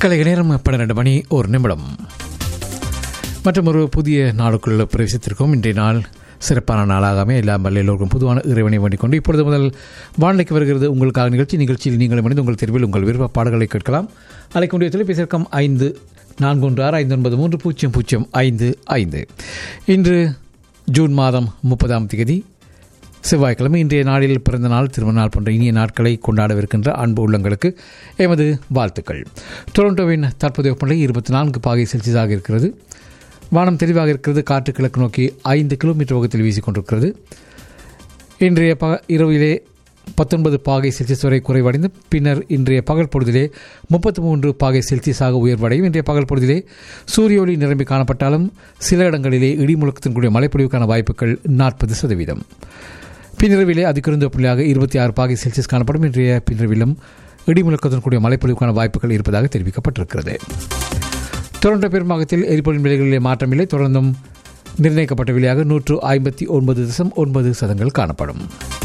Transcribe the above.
கலைக நேரம் பன்னிரண்டு மணி ஒரு நிமிடம் மற்றும் ஒரு புதிய நாளுக்குள்ள பிரவேசித்திருக்கும் இன்றைய நாள் சிறப்பான நாளாகவே எல்லாம் வல்ல எல்லோருக்கும் பொதுவான இறைவனை வேண்டிக் கொண்டு இப்பொழுது முதல் வானிலைக்கு வருகிறது உங்களுக்காக நிகழ்ச்சி நிகழ்ச்சியில் நீங்கள் மனித உங்கள் தெருவில் உங்கள் விருப்ப பாடல்களை கேட்கலாம் அழைக்கக்கூடிய தொலைபேசி இலக்கம் ஐந்து நான்கு ஒன்று ஆறு ஐந்து ஒன்பது மூன்று பூஜ்ஜியம் பூஜ்ஜியம் ஐந்து ஐந்து இன்று ஜூன் மாதம் முப்பதாம் தேதி செவ்வாய்க்கிழமை இன்றைய நாளில் பிறந்த நாள் திருமண நாள் போன்ற இனிய நாட்களை கொண்டாடவிருக்கின்ற அன்பு உள்ளங்களுக்கு எமது வாழ்த்துக்கள் டொரண்டோவின் தற்போதைய வெப்பநிலை இருபத்தி நான்கு பாகை செல்சியஸாக இருக்கிறது வானம் தெளிவாக இருக்கிறது காற்று கிழக்கு நோக்கி ஐந்து கிலோமீட்டர் வேகத்தில் வீசிக்கொண்டிருக்கிறது இன்றைய ப இரவிலே பத்தொன்பது பாகை செல்சியஸ் வரை குறைவடைந்து பின்னர் இன்றைய பகல் பொழுதிலே முப்பத்தி மூன்று பாகை செல்சியஸாக உயர்வடையும் இன்றைய பகல் பொழுதிலே சூரிய ஒளி நிரம்பி காணப்பட்டாலும் சில இடங்களிலே இடி முழக்கத்தின் கூடிய மழைப்பொழிவுக்கான வாய்ப்புகள் நாற்பது சதவீதம் பின்னிரவிலே அதிகுறைந்த புள்ளியாக இருபத்தி ஆறு பாகை செல்சியஸ் காணப்படும் இன்றைய பின்னிரவிலும் இடிமுழக்கத்துடன் கூடிய மழைப்பொழிவுக்கான வாய்ப்புகள் இருப்பதாக தெரிவிக்கப்பட்டிருக்கிறது டொரண்டோ பெரும்பாகத்தில் எரிபொருள் விலைகளிலே மாற்றமில்லை தொடர்ந்தும் நிர்ணயிக்கப்பட்ட விலையாக நூற்று ஐம்பத்தி ஒன்பது தசம் ஒன்பது சதங்கள் காணப்படும்